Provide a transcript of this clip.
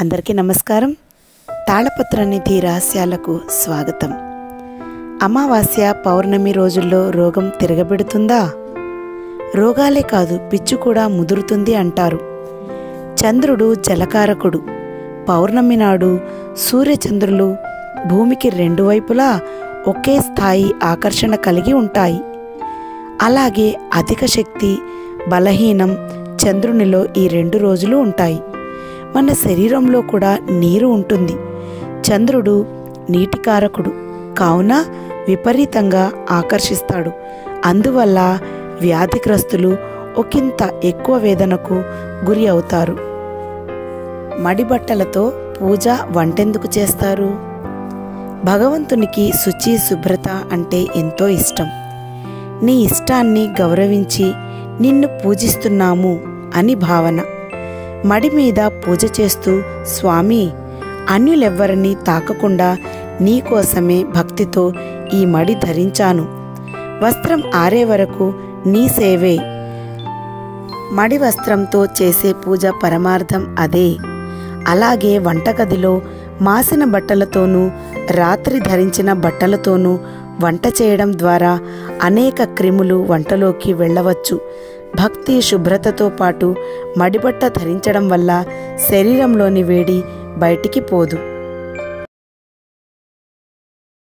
అందరికీ నమస్కారం తాళపత్ర నిధి రహస్యాలకు స్వాగతం అమావాస్య పౌర్ణమి రోజుల్లో రోగం తిరగబెడుతుందా రోగాలే కాదు పిచ్చు కూడా ముదురుతుంది అంటారు చంద్రుడు జలకారకుడు పౌర్ణమి నాడు సూర్యచంద్రులు భూమికి రెండు వైపులా ఒకే స్థాయి ఆకర్షణ కలిగి ఉంటాయి అలాగే అధిక శక్తి బలహీనం చంద్రునిలో ఈ రెండు రోజులు ఉంటాయి మన శరీరంలో కూడా నీరు ఉంటుంది చంద్రుడు నీటికారకుడు కావున విపరీతంగా ఆకర్షిస్తాడు అందువల్ల వ్యాధిగ్రస్తులు ఒకంత ఎక్కువ వేదనకు గురి అవుతారు మడిబట్టలతో పూజ వంటెందుకు చేస్తారు భగవంతునికి శుచి శుభ్రత అంటే ఎంతో ఇష్టం నీ ఇష్టాన్ని గౌరవించి నిన్ను పూజిస్తున్నాము అని భావన మడి మీద పూజ చేస్తూ స్వామి అన్యులెవ్వరినీ తాకకుండా నీకోసమే భక్తితో ఈ మడి ధరించాను వస్త్రం ఆరే వరకు నీ సేవే మడి వస్త్రంతో చేసే పూజ పరమార్థం అదే అలాగే వంటగదిలో మాసిన బట్టలతోనూ రాత్రి ధరించిన బట్టలతోనూ వంట చేయడం ద్వారా అనేక క్రిములు వంటలోకి వెళ్ళవచ్చు భక్తి శుభ్రతతో పాటు మడిబట్ట ధరించడం వల్ల శరీరంలోని వేడి బయటికి పోదు